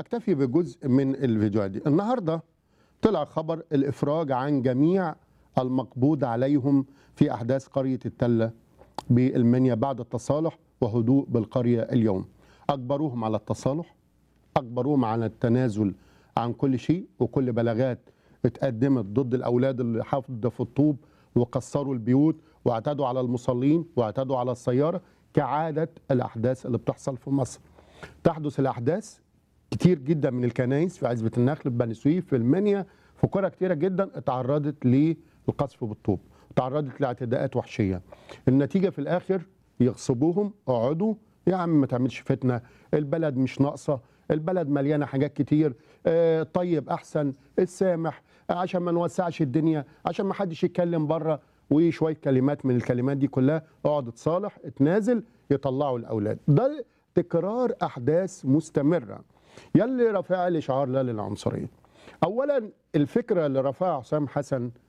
اكتفي بجزء من الفيديوهات دي النهارده طلع خبر الافراج عن جميع المقبوض عليهم في احداث قريه التله بالمنيا بعد التصالح وهدوء بالقريه اليوم اجبروهم على التصالح اجبروهم على التنازل عن كل شيء وكل بلاغات اتقدمت ضد الاولاد اللي حافظوا في الطوب وكسروا البيوت واعتدوا على المصلين واعتدوا على السياره كعاده الاحداث اللي بتحصل في مصر تحدث الاحداث كتير جدا من الكنائس في عزبه النخل في بني سويف في المنيا في قرى كتيره جدا اتعرضت للقذف بالطوب تعرضت لاعتداءات وحشيه النتيجه في الاخر يغصبوهم اقعدوا يا عم ما تعملش فتنه البلد مش ناقصه البلد مليانه حاجات كتير آه، طيب احسن السامح آه، عشان ما نوسعش الدنيا عشان ما حدش يتكلم بره وشويه كلمات من الكلمات دي كلها اقعد اتصالح اتنازل يطلعوا الاولاد ده تكرار احداث مستمره يلي رافع الاشعار لا للعنصريه اولا الفكره اللي رفعها حسام حسن